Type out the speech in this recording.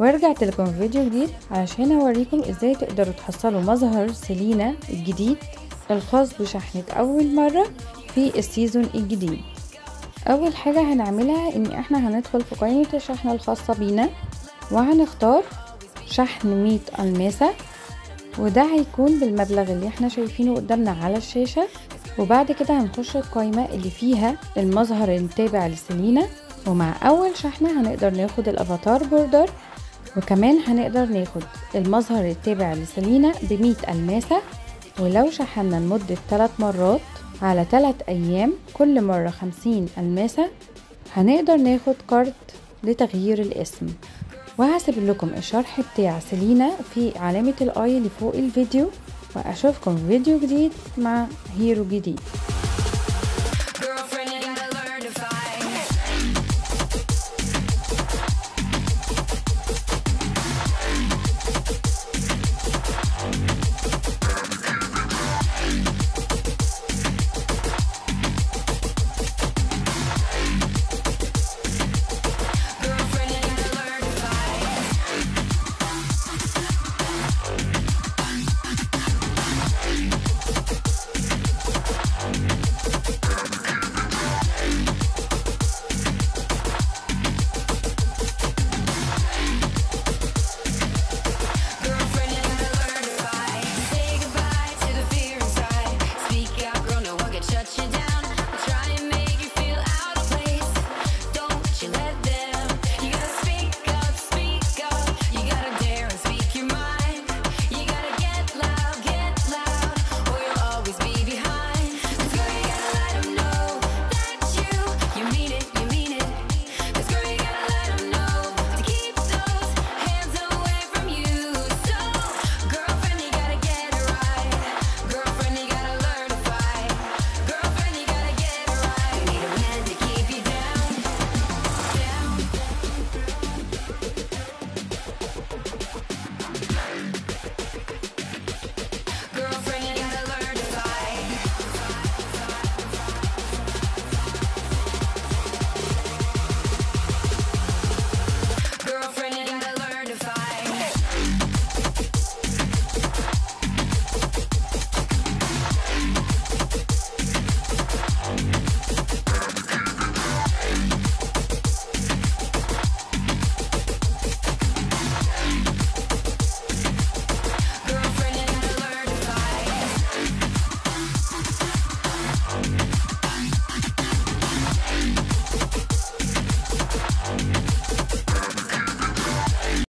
ورجعت لكم في فيديو جديد علشان اوريكم ازاي تقدروا تحصلوا مظهر سيلينا الجديد الخاص بشحنة اول مرة في السيزون الجديد اول حاجة هنعملها ان احنا هندخل في قائمة الشحن الخاصة بينا وهنختار شحن مية الماسة وده هيكون بالمبلغ اللي احنا شايفينه قدامنا على الشاشة وبعد كده هنخش القائمة اللي فيها المظهر التابع لسيلينا ومع اول شحنة هنقدر ناخد الافاتار بوردر وكمان هنقدر ناخد المظهر التابع لسيلينا بمية الماسة ولو شحنا لمدة 3 مرات على 3 ايام كل مرة 50 الماسة هنقدر ناخد كارت لتغيير الاسم وهسيب لكم الشرح بتاع سيلينا في علامة الاي اللي فوق الفيديو واشوفكم في فيديو جديد مع هيرو جديد